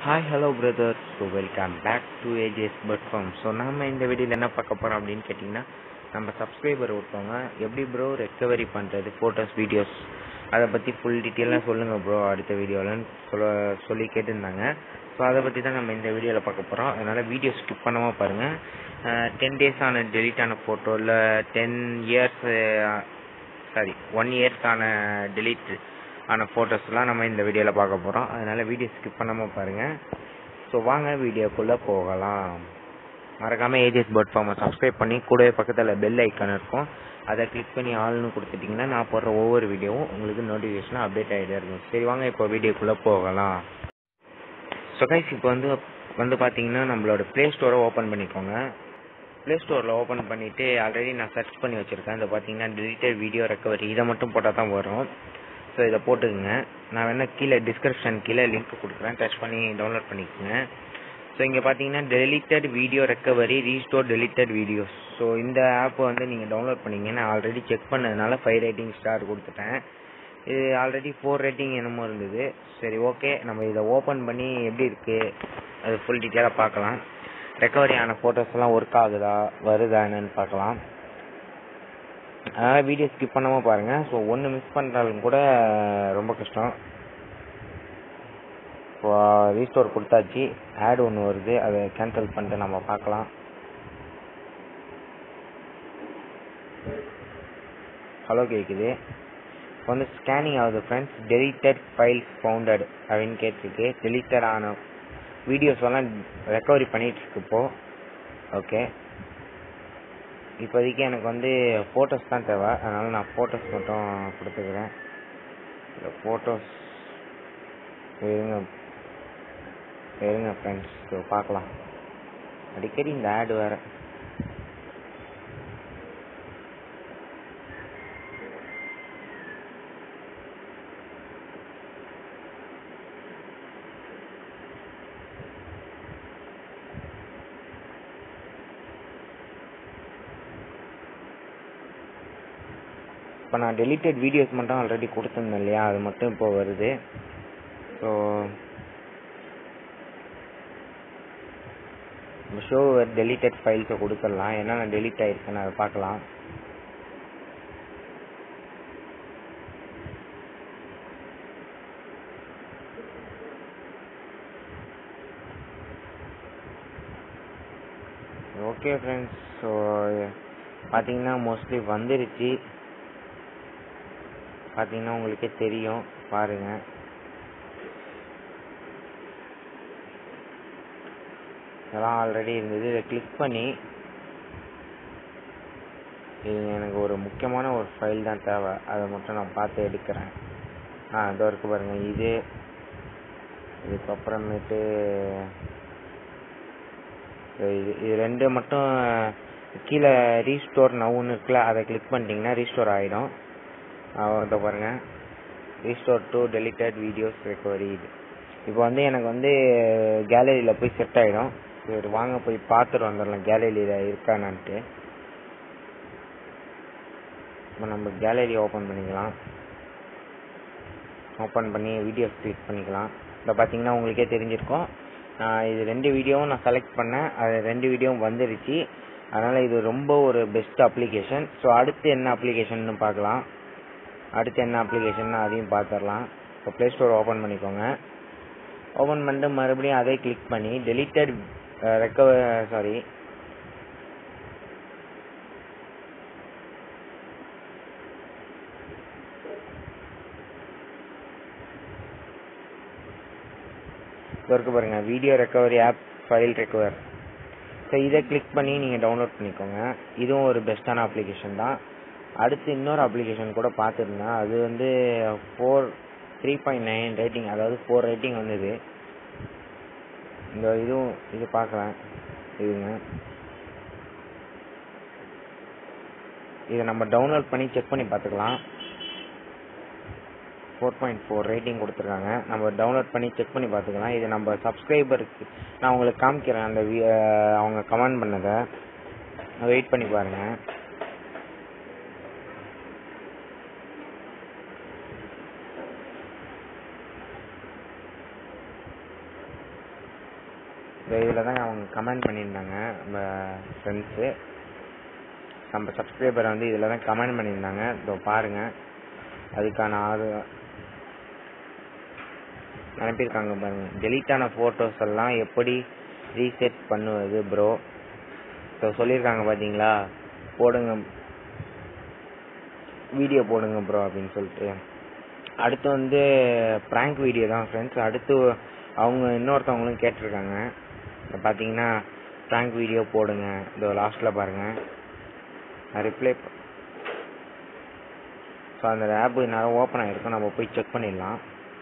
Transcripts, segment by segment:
hi hello brother so welcome back to ஏஜேஸ் பட் ஃபார்ம் ஸோ நம்ம இந்த வீடியோவில் என்ன பார்க்க போகிறோம் அப்படின்னு கேட்டிங்கன்னா நம்ம சப்ஸ்கிரைபர் ஒருத்தவங்க எப்படி ப்ரோ ரெக்கவரி பண்ணுறது ஃபோட்டோஸ் வீடியோஸ் அதை பற்றி ஃபுல் டீட்டெயிலாக சொல்லுங்கள் ப்ரோ அடுத்த வீடியோலன்னு சொல்ல சொல்லி கேட்டிருந்தாங்க ஸோ அதை பற்றி தான் நம்ம இந்த வீடியோவில் பார்க்க போகிறோம் அதனால் வீடியோ ஸ்கிப் பண்ணாமல் பாருங்கள் டென் டேஸ் ஆன டெலிட் ஆன ஃபோட்டோ இல்லை ten years sorry one years ஆன டெலிட் ஆன ஃபோட்டோஸ்லாம் நம்ம இந்த வீடியோவில் பார்க்க போகிறோம் அதனால் வீடியோ ஸ்கிப் பண்ணாமல் பாருங்கள் ஸோ வாங்க வீடியோக்குள்ளே போகலாம் மறக்காமல் ஏஜிஎஸ் பர்ட் ஃபார்மை சப்ஸ்கிரைப் பண்ணி கூடவே பக்கத்தில் பெல் ஐக்கான் இருக்கும் அதை கிளிக் பண்ணி ஆள்னு கொடுத்துட்டிங்கன்னா நான் போடுற ஒவ்வொரு வீடியோவும் உங்களுக்கு நோட்டிஃபிகேஷனாக அப்டேட் ஆகிட்டே இருக்கும் சரி வாங்க இப்போ வீடியோக்குள்ளே போகலாம் ஸோ கைஸ் இப்போ வந்து வந்து பார்த்தீங்கன்னா நம்மளோட ப்ளே ஸ்டோரை ஓப்பன் பண்ணிக்கோங்க ப்ளே ஸ்டோரில் ஓப்பன் பண்ணிவிட்டு ஆல்ரெடி நான் சர்ச் பண்ணி வச்சுருக்கேன் இந்த பார்த்தீங்கன்னா டிஜிட்டல் வீடியோ ரெக்கவரி இதை மட்டும் போட்டால் தான் வரும் ஸோ இதை போட்டுக்குங்க நான் வேணால் கீழே டிஸ்கிரிப்ஷன் கீழே லிங்க் கொடுக்குறேன் டச் பண்ணி டவுன்லோட் பண்ணிக்கோங்க ஸோ இங்கே பார்த்தீங்கன்னா deleted video recovery restore deleted videos so இந்த ஆப்பை வந்து நீங்கள் டவுன்லோட் பண்ணீங்க நான் ஆல்ரெடி செக் பண்ணதுனால ஃபைவ் ரேட்டிங் ஸ்டார் கொடுத்துட்டேன் இது ஆல்ரெடி ஃபோர் ரேட்டிங் என்னமோ இருந்தது சரி ஓகே நம்ம இதை ஓப்பன் பண்ணி எப்படி இருக்குது அது ஃபுல் டீட்டெயிலாக பார்க்கலாம் ரெக்கவரி ஆன ஃபோட்டோஸ்லாம் ஒர்க் ஆகுதா வருதா என்னன்னு பார்க்கலாம் அதனால் வீடியோ ஸ்கிப் பண்ணாமல் பாருங்கள் ஸோ ஒன்று மிஸ் பண்ணுறாலும் கூட ரொம்ப கஷ்டம் இப்போ ரீஸ்டோர் கொடுத்தாச்சு ஆட் ஒன்று வருது அதை கேன்சல் பண்ணிட்டு நம்ம பார்க்கலாம் ஹலோ கேட்குது இப்போ வந்து ஸ்கேனிங் ஆகுது ஃப்ரெண்ட்ஸ் டெலிட்டட் ஃபைல்ஸ் ஃபவுண்டட் அப்படின்னு கேட்டிருக்கு டெலிட்டட் ஆன வீடியோஸ் எல்லாம் ரெக்கவரி பண்ணிட்டு இருக்கு இப்போ ஓகே இப்போதைக்கு எனக்கு வந்து ஃபோட்டோஸ் தான் தேவை அதனால் நான் ஃபோட்டோஸ் மட்டும் கொடுத்துக்கிறேன் இந்த ஃபோட்டோஸ் இருங்க இருங்க ஃப்ரெண்ட்ஸ் ஸோ பார்க்கலாம் அடிக்கடி இந்த ஆடு வேறு இப்போ நான் டெலிட்டட் வீடியோஸ் மட்டும் ஆல்ரெடி கொடுத்துருந்தேன் இல்லையா அது மட்டும் இப்போ வருது ஸோ ஷோ டெலிட்டட் ஃபைல்ஸை கொடுத்துடலாம் என்னென்ன டெலிட் ஆயிருக்குன்னு அதை பார்க்கலாம் ஓகே ஃப்ரெண்ட்ஸ் ஸோ பார்த்தீங்கன்னா மோஸ்ட்லி வந்துருச்சு பார்த்தீங்கன்னா உங்களுக்கே தெரியும் பாருங்க இதெல்லாம் ஆல்ரெடி இருந்தது இதை கிளிக் பண்ணி இது எனக்கு ஒரு முக்கியமான ஒரு ஃபைல் தான் தேவை அதை மட்டும் நான் பார்த்து எடுக்கிறேன் ஆ இதோ இருக்கு பாருங்க இது இதுக்கப்புறமேட்டு இது இது ரெண்டு மட்டும் கீழே ரீஸ்டோர் நவுன்னு இருக்குல்ல அதை கிளிக் பண்ணிட்டீங்கன்னா ரீஸ்டோர் ஆகிடும் இதை பாருங்க restore to deleted videos recovery இது இப்போ வந்து எனக்கு வந்து கேலரியில் போய் செட் ஆகிடும் சரி வாங்க போய் பார்த்துட்டு வந்துடலாம் கேலரியில் இருக்கானான்ட்டு இப்போ நம்ம கேலரி ஓப்பன் பண்ணிக்கலாம் ஓப்பன் பண்ணி வீடியோஸ் கிளிக் பண்ணிக்கலாம் இப்போ பார்த்தீங்கன்னா உங்களுக்கே தெரிஞ்சிருக்கும் நான் இது ரெண்டு வீடியோவும் நான் செலக்ட் பண்ணேன் அது ரெண்டு வீடியோவும் வந்துருச்சு அதனால் இது ரொம்ப ஒரு பெஸ்ட் அப்ளிகேஷன் ஸோ அடுத்து என்ன அப்ளிகேஷன் பார்க்கலாம் அடுத்து என்ன அப்ளிகேஷன் அதையும் பார்த்துடலாம் இப்போ ப்ளே ஸ்டோர் ஓப்பன் பண்ணிக்கோங்க ஓப்பன் பண்ணிட்டு மறுபடியும் அதை கிளிக் பண்ணி டெலிட்டட் ரெக்கவர் சாரி இருக்கு பாருங்க video recovery app file recover so இதை கிளிக் பண்ணி நீங்கள் டவுன்லோட் பண்ணிக்கோங்க இதுவும் ஒரு பெஸ்ட்டான அப்ளிகேஷன் தான் அடுத்து இன்னொரு அப்ளிகேஷன் கூட பார்த்துருந்தேன் அது வந்து four three point nine rating அதாவது ஃபோர் ரேட்டிங் வந்தது இந்த இதுவும் இது பார்க்கலாம் இதுங்க இதை நம்ம டவுன்லோட் பண்ணி செக் பண்ணி பார்த்துக்கலாம் ஃபோர் பாயிண்ட் ஃபோர் ரேட்டிங் கொடுத்துருக்காங்க நம்ம டவுன்லோட் பண்ணி செக் பண்ணி பார்த்துக்கலாம் இது நம்ம சப்ஸ்கிரைபருக்கு நான் உங்களுக்கு காமிக்கிறேன் அந்த அவங்க கமெண்ட் பண்ணதை வெயிட் பண்ணி பாருங்கள் இந்த இதில் தான் அவங்க கமெண்ட் பண்ணியிருந்தாங்க நம்ம ஃப்ரெண்ட்ஸு நம்ம சப்ஸ்கிரைபர் வந்து இதில் தான் கமெண்ட் பண்ணியிருந்தாங்க இதோ பாருங்கள் அதுக்கான ஆறு அனுப்பியிருக்காங்க பாருங்க டெலீட் ஆன ஃபோட்டோஸ் எல்லாம் எப்படி ரீசெட் பண்ணுவது ப்ரோ ஸோ சொல்லியிருக்காங்க பார்த்தீங்களா போடுங்க வீடியோ போடுங்க ப்ரோ அப்படின்னு சொல்லிட்டு அடுத்து வந்து ப்ராங்க் வீடியோ தான் ஃப்ரெண்ட்ஸ் அடுத்து அவங்க இன்னொருத்தவங்களும் கேட்டிருக்காங்க இப்போ பார்த்தீங்கன்னா ப்ராங்க் வீடியோ போடுங்க இதோ லாஸ்ட்டில் பாருங்கள் நான் ரிப்ளை ஸோ அந்த ஆப் நேரம் ஓப்பன் ஆகிருக்கும் நம்ம போய் செக் பண்ணிடலாம்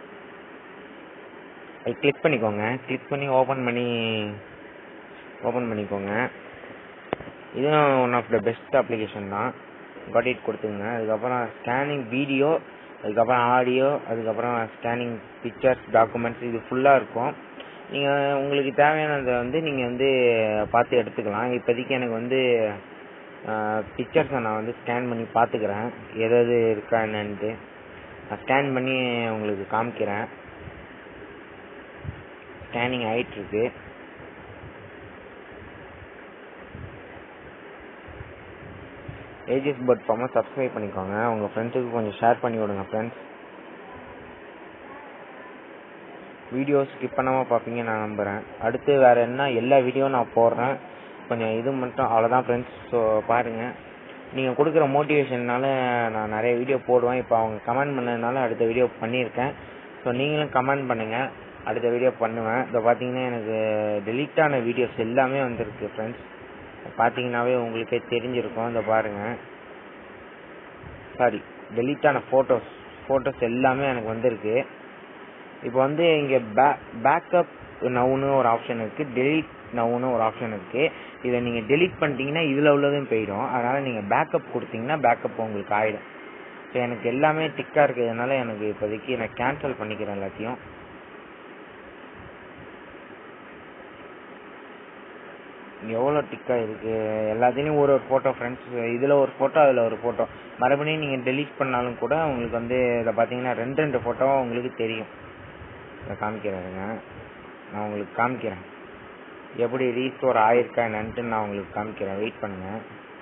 அது கிளிக் பண்ணிக்கோங்க கிளிக் பண்ணி ஓப்பன் பண்ணி ஓப்பன் பண்ணிக்கோங்க இதுவும் one of the best application தான் காட் இட் கொடுத்துங்க அதுக்கப்புறம் ஸ்கேனிங் வீடியோ அதுக்கப்புறம் ஆடியோ அதுக்கப்புறம் ஸ்கேனிங் பிக்சர்ஸ் டாக்குமெண்ட்ஸ் இது ஃபுல்லாக இருக்கும் நீங்கள் உங்களுக்கு தேவையானதை வந்து நீங்கள் வந்து பார்த்து எடுத்துக்கலாம் இப்போதைக்கு எனக்கு வந்து பிக்சர்ஸை நான் வந்து ஸ்கேன் பண்ணி பார்த்துக்கிறேன் எதாவது இருக்கா என்னன்ட்டு நான் ஸ்கேன் பண்ணி உங்களுக்கு காமிக்கிறேன் ஸ்கேனிங் ஆயிட்டுருக்கு ஏஜிஎஸ் பர்ட் ஃபார்மை சப்ஸ்கிரைப் பண்ணிக்கோங்க உங்கள் ஃப்ரெண்ட்ஸுக்கு கொஞ்சம் ஷேர் பண்ணி விடுங்க ஃப்ரெண்ட்ஸ் வீடியோ ஸ்கிப் பண்ணாமல் பார்ப்பீங்க நான் நம்புகிறேன் அடுத்து வேறு என்ன எல்லா வீடியோ நான் போடுறேன் கொஞ்சம் இது மட்டும் அவ்வளோதான் ஃப்ரெண்ட்ஸ் ஸோ பாருங்கள் நீங்கள் கொடுக்குற மோட்டிவேஷன்னால நான் நிறைய வீடியோ போடுவேன் இப்போ அவங்க கமெண்ட் பண்ணதுனால அடுத்த வீடியோ பண்ணியிருக்கேன் ஸோ நீங்களும் கமெண்ட் பண்ணுங்கள் அடுத்த வீடியோ பண்ணுவேன் இப்போ பார்த்தீங்கன்னா எனக்கு டெலீட் ஆன வீடியோஸ் எல்லாமே வந்திருக்கு ஃப்ரெண்ட்ஸ் பார்த்தீங்கன்னாவே உங்களுக்கே தெரிஞ்சிருக்கும் இந்த பாருங்கள் சாரி டெலீட் ஆன ஃபோட்டோஸ் ஃபோட்டோஸ் எல்லாமே எனக்கு வந்திருக்கு இப்போ வந்து இங்கே பே பேக்கப் நவுன்னு ஒரு ஆப்ஷன் இருக்குது டெலீட் நவுன்னு ஒரு ஆப்ஷன் இருக்குது இதை நீங்கள் டெலீட் பண்ணிட்டீங்கன்னா இதில் உள்ளதும் போயிடும் அதனால் நீங்கள் பேக்கப் கொடுத்தீங்கன்னா பேக்கப் உங்களுக்கு ஆகிடும் ஸோ எனக்கு எல்லாமே டிக்காக இருக்கிறதுனால எனக்கு இப்போதைக்கு நான் கேன்சல் பண்ணிக்கிறேன் எல்லாத்தையும் எவ்வளோ டிக்காக இருக்குது எல்லாத்துலேயும் ஒரு ஒரு ஃபோட்டோ ஃப்ரெண்ட்ஸ் இதில் ஒரு ஃபோட்டோ அதில் ஒரு ஃபோட்டோ மறுபடியும் நீங்கள் டெலீட் பண்ணாலும் கூட உங்களுக்கு வந்து இதில் பார்த்தீங்கன்னா ரெண்டு ரெண்டு ஃபோட்டோ உங்களுக்கு தெரியும் இதை காமிக்கிறேங்க நான் உங்களுக்கு காமிக்கிறேன் எப்படி ரீஸ்டோர் ஆயிருக்கா என்னன்ட்டு நான் உங்களுக்கு காமிக்கிறேன் வெயிட் பண்ணுங்கள்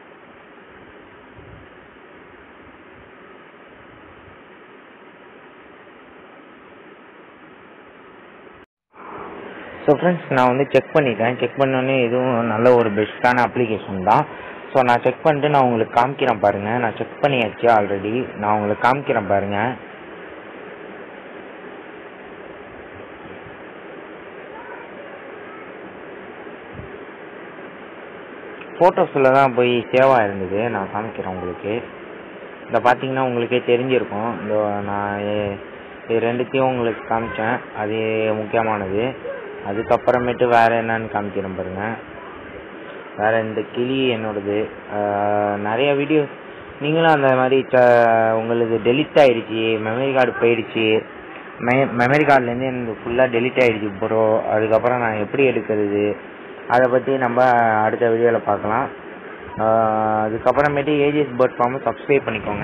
ஸோ ஃப்ரெண்ட்ஸ் நான் வந்து செக் பண்ணிட்டேன் செக் பண்ணோன்னே இதுவும் நல்ல ஒரு பெஸ்ட்டான அப்ளிகேஷன் தான் ஸோ நான் செக் பண்ணிட்டு நான் உங்களுக்கு காமிக்கிறேன் பாருங்கள் நான் செக் பண்ணியாச்சு ஆல்ரெடி நான் உங்களுக்கு காமிக்கிறேன் பாருங்கள் ஃபோட்டோஸில் தான் போய் சேவ் ஆயிருந்தது நான் காமிக்கிறேன் உங்களுக்கு இதை பார்த்தீங்கன்னா உங்களுக்கே தெரிஞ்சிருக்கும் இந்த நான் எ- இது ரெண்டுத்தையும் உங்களுக்கு காமிச்சேன் அது முக்கியமானது அதுக்கப்புறமேட்டு வேற என்னன்னு காமிக்கிறேன் பாருங்க வேற இந்த கிளி என்னோடது ஆஹ் நிறைய வீடியோ நீங்களும் அந்த மாதிரி ச- உங்களுக்கு டெலிட் ஆயிடுச்சு மெமரி கார்டு போயிடுச்சு மெ மெமரி கார்டுலேருந்து எனக்கு ஃபுல்லாக டெலிட் ஆயிடுச்சு ப்ரோ அதுக்கப்புறம் நான் எப்படி எடுக்கிறது அதை பற்றி நம்ம அடுத்த வீடியோவில் பார்க்கலாம் ஆஹ் அதுக்கப்புறமேட்டு ஏஜிஎஸ் பேர்ட் ஃபார்மை சப்ஸ்கிரைப் பண்ணிக்கோங்க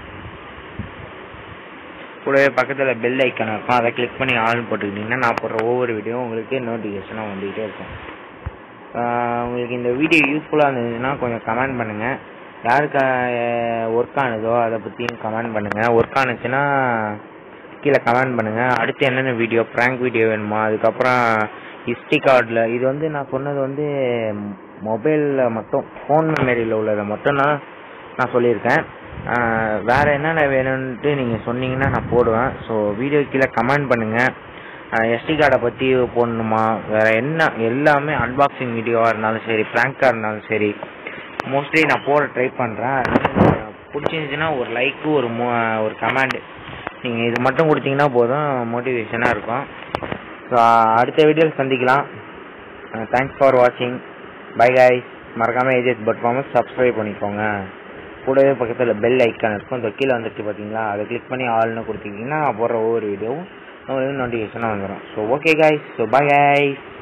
கூடவே பக்கத்தில் பெல் ஐக்கான் இருக்கும் அதை கிளிக் பண்ணி ஆல் போட்டுக்கிட்டிங்கன்னா நான் போடுற ஒவ்வொரு வீடியோ உங்களுக்கு நோட்டிஃபிகேஷனாக வந்துகிட்டே இருக்கும் ஆஹ் உங்களுக்கு இந்த வீடியோ யூஸ்ஃபுல்லாக இருந்ததுன்னா கொஞ்சம் கமெண்ட் பண்ணுங்கள் யாருக்கு ஒர்க் ஆனதோ அதை பற்றியும் கமெண்ட் பண்ணுங்கள் ஒர்க் ஆனுச்சுன்னா கீழே கமெண்ட் பண்ணுங்கள் அடுத்து என்னென்ன வீடியோ ப்ராங்க் வீடியோ வேணுமா அதுக்கப்புறம் ஹிஸ்ட்ரி கார்டில் இது வந்து நான் சொன்னது வந்து மொபைலில் மட்டும் ஃபோன் மெமரியில் உள்ளதை மட்டும் நான் நான் சொல்லியிருக்கேன் ஆஹ் வேற என்னென்ன வேணும்ன்ட்டு நீங்கள் சொன்னீங்கன்னா நான் போடுவேன் ஸோ வீடியோ கீழே கமெண்ட் பண்ணுங்கள் எஸ்டி கார்டை பற்றி போடணுமா வேற என்ன எல்லாமே அன்பாக்சிங் வீடியோவாக இருந்தாலும் சரி ப்ராங்காக இருந்தாலும் சரி மோஸ்ட்லி நான் போட ட்ரை பண்ணுறேன் பிடிச்சிருந்துச்சுன்னா ஒரு லைக்கு ஒரு மோ ஒரு கமெண்ட் நீங்கள் இது மட்டும் கொடுத்தீங்கன்னா போதும் மோட்டிவேஷனாக இருக்கும் ஸோ அடுத்த வீடியோவில் சந்திக்கலாம் தேங்க்ஸ் ஃபார் வாட்சிங் பை கைஸ் மறக்காமல் ஏஜெட் பட் ஃபார்மஸ் சப்ஸ்கிரைப் பண்ணிக்கோங்க கூடவே பக்கத்தில் பெல் ஐக்கான் இருக்கும் இந்த கீழே வந்துட்டு பார்த்தீங்களா அதை கிளிக் பண்ணி ஆல்னு கொடுத்தீங்கன்னா நான் போடுற ஒவ்வொரு வீடியோவும் உங்களுக்கு நோட்டிஃபிகேஷனாக வந்துடும் so okay guys so bye guys